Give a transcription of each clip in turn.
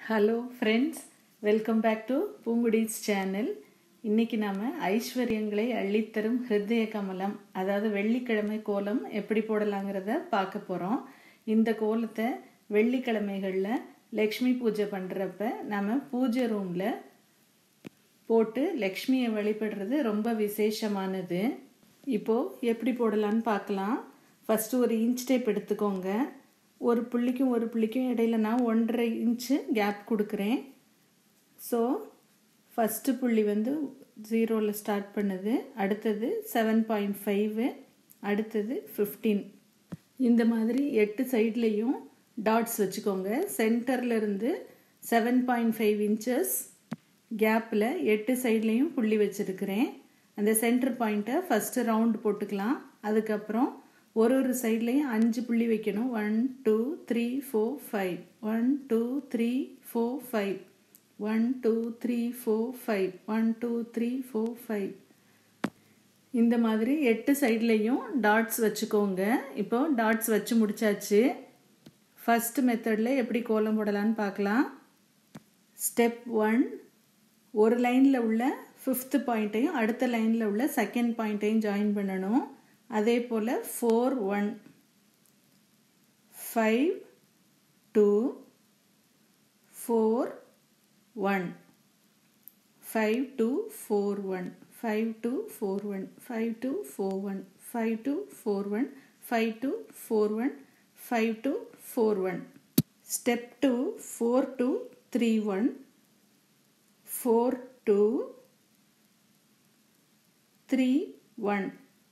hello friends welcome back to பூங்குடிஸ் channel இன்னைக்கு நாம் ஐஸ்வர்யங்களை அள்ளித்தரும் ஹிருதய கமலம் அதாவது வெள்ளிக்கிழமை கோலம் எப்படி போடலாங்கிறத பார்க்க போகிறோம் இந்த கோலத்தை வெள்ளிக்கிழமைகளில் லக்ஷ்மி பூஜை பண்ணுறப்ப நம்ம பூஜை ரூமில் போட்டு லக்ஷ்மியை வழிபடுறது ரொம்ப விசேஷமானது இப்போது எப்படி போடலான்னு பார்க்கலாம் ஃபஸ்ட்டு ஒரு இன்ச் டேப் எடுத்துக்கோங்க ஒரு புள்ளிக்கும் ஒரு புள்ளிக்கும் இடையில நான் ஒன்றரை இன்ச்சு கேப் கொடுக்குறேன் ஸோ ஃபஸ்ட்டு புள்ளி வந்து ஜீரோவில் ஸ்டார்ட் பண்ணுது அடுத்தது செவன் பாயிண்ட் ஃபைவு அடுத்தது ஃபிஃப்டீன் இந்த மாதிரி எட்டு சைட்லேயும் டாட்ஸ் வச்சுக்கோங்க சென்டரில் இருந்து செவன் பாயிண்ட் ஃபைவ் இன்ச்சஸ் கேப்பில் எட்டு சைட்லேயும் புள்ளி வச்சுருக்கிறேன் அந்த சென்டர் பாயிண்ட்டை ஃபஸ்ட்டு ரவுண்டு போட்டுக்கலாம் அதுக்கப்புறம் ஒரு ஒரு சைட்லேயும் அஞ்சு புள்ளி வைக்கணும் one two three four five one two three four five one two three four five one two three four five இந்த மாதிரி எட்டு சைட்லேயும் டாட்ஸ் வச்சுக்கோங்க இப்போ டாட்ஸ் வச்சு முடிச்சாச்சு ஃபஸ்ட் மெத்தடில் எப்படி கோலம் போடலான்னு பார்க்கலாம் ஸ்டெப் ஒன் ஒரு லைனில் உள்ள ஃபிஃப்த்து பாயிண்ட்டையும் அடுத்த லைனில் உள்ள செகண்ட் பாயிண்ட்டையும் ஜாயின் பண்ணணும் அதே போல் four one five two four one five two four one five two four one five two four one five two four one five two four one five two four one step two four two three one four two three one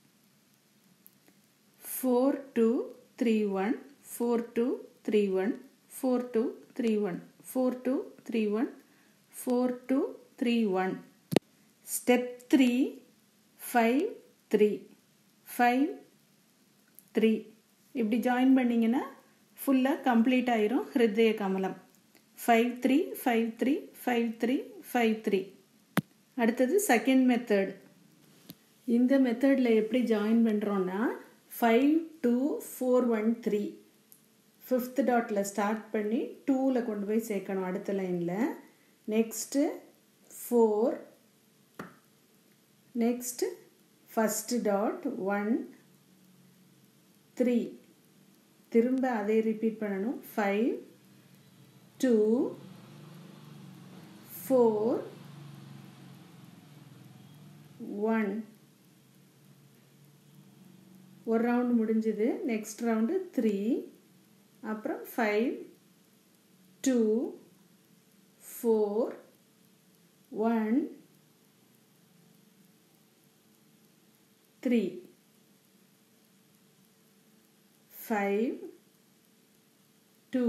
four two three one four two three one four two three one four two three one four two three one step three five three five three இப்படி join பண்ணிங்கன்னா ஃபுல்லாக complete ஆயிரும் ஹிருதய கமலம் five three five three five three five three அடுத்தது second method இந்த மெத்தடில் எப்படி ஜாயின் பண்ணுறோன்னா five two four one three fifth டாட்டில் ஸ்டார்ட் பண்ணி டூவில் கொண்டு போய் சேர்க்கணும் அடுத்த லைனில் next four next first dot one three திரும்ப அதே ரிப்பீட் பண்ணணும் ஃபைவ் டூ ஃபோர் ஒன் ஒரு ரவுண்டு முடிஞ்சுது நெக்ஸ்ட் ரவுண்டு த்ரீ அப்புறம் five two four one three five two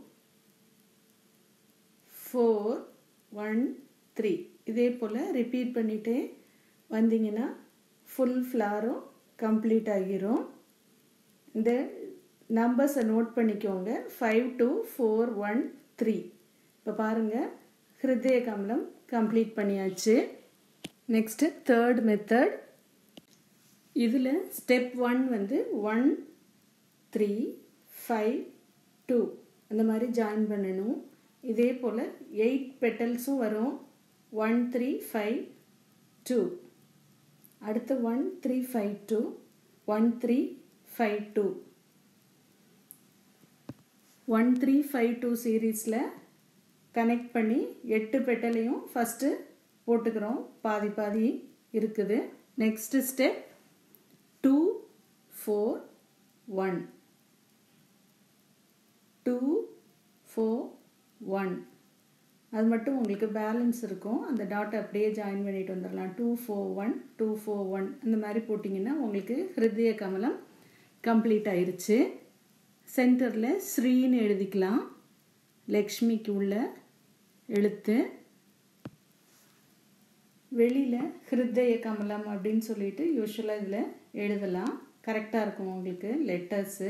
four one three இதே போல் ரிப்பீட் பண்ணிகிட்டே வந்தீங்கன்னா ஃபுல் ஃப்ளாரும் கம்ப்ளீட் ஆகிரும் இந்த நம்பர்ஸை நோட் பண்ணிக்கோங்க five two four one three இப்போ பாருங்கள் ஹிருதய கமலம் கம்ப்ளீட் பண்ணியாச்சு நெக்ஸ்ட்டு தேர்ட் மெத்தட் இதில் ஸ்டெப் ஒன் வந்து ஒன் த்ரீ ஃபைவ் டூ அந்த மாதிரி ஜாயின் பண்ணணும் இதே போல் எயிட் பெட்டல்ஸும் வரும் ஒன் த்ரீ ஃபைவ் டூ அடுத்து one three five two one three five two one three five two சீரீஸில் கனெக்ட் பண்ணி எட்டு பெட்டலையும் ஃபஸ்ட்டு போட்டுக்கிறோம் பாதி பாதி இருக்குது next step two four one two four one அது மட்டும் உங்களுக்கு பேலன்ஸ் இருக்கும் அந்த டாட்டை அப்படியே ஜாயின் பண்ணிட்டு வந்துடலாம் two four one two four one அந்த மாதிரி போட்டிங்கன்னா உங்களுக்கு ஹிருதய கமலம் கம்ப்ளீட் ஆயிருச்சு சென்டரில் ஸ்ரீன்னு எழுதிக்கலாம் லக்ஷ்மிக்கு உள்ள எழுத்து வெளியில் ஹிருதய கமலம் அப்படின்னு சொல்லிட்டு யூஸ்வலாக இதில் எழுதலாம் கரெக்டாக இருக்கும் உங்களுக்கு லெட்டர்ஸு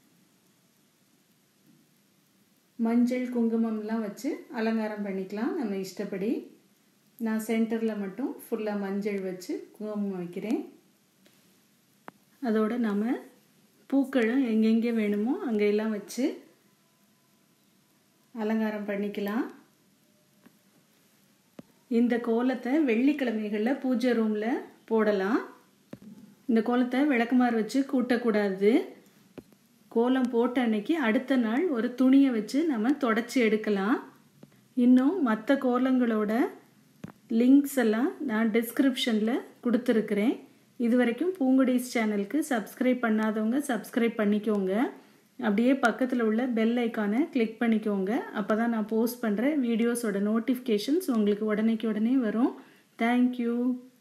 மஞ்சள் குங்குமம்லாம் வச்சு அலங்காரம் பண்ணிக்கலாம் நம்ம இஷ்டப்படி நான் சென்டரில் மட்டும் ஃபுல்லாக மஞ்சள் வச்சு குங்குமம் வைக்கிறேன் அதோடு நாம் பூக்களும் எங்கெங்கே வேணுமோ அங்கெல்லாம் வச்சு அலங்காரம் பண்ணிக்கலாம் இந்த கோலத்தை வெள்ளிக்கிழமைகளில் பூஜை ரூமில் போடலாம் இந்த கோலத்தை விளக்குமாறு வச்சு கூட்டக்கூடாது கோலம் போட்ட அன்னைக்கு அடுத்த நாள் ஒரு துணியை வச்சு நம்ம தொடச்சி எடுக்கலாம் இன்னும் மற்ற கோலங்களோட லிங்க்ஸ் எல்லாம் நான் டிஸ்கிரிப்ஷனில் கொடுத்துருக்குறேன் இது வரைக்கும் பூங்குடிஸ் சேனலுக்கு சப்ஸ்கிரைப் பண்ணாதவங்க சப்ஸ்கிரைப் பண்ணிக்கோங்க அப்படியே பக்கத்தில் உள்ள பெல் ஐக்கானை கிளிக் பண்ணிக்கோங்க அப்போ தான் நான் போஸ்ட் பண்ணுற வீடியோஸோட நோட்டிஃபிகேஷன்ஸ் உங்களுக்கு உடனேக்கு உடனே வரும் தேங்க்யூ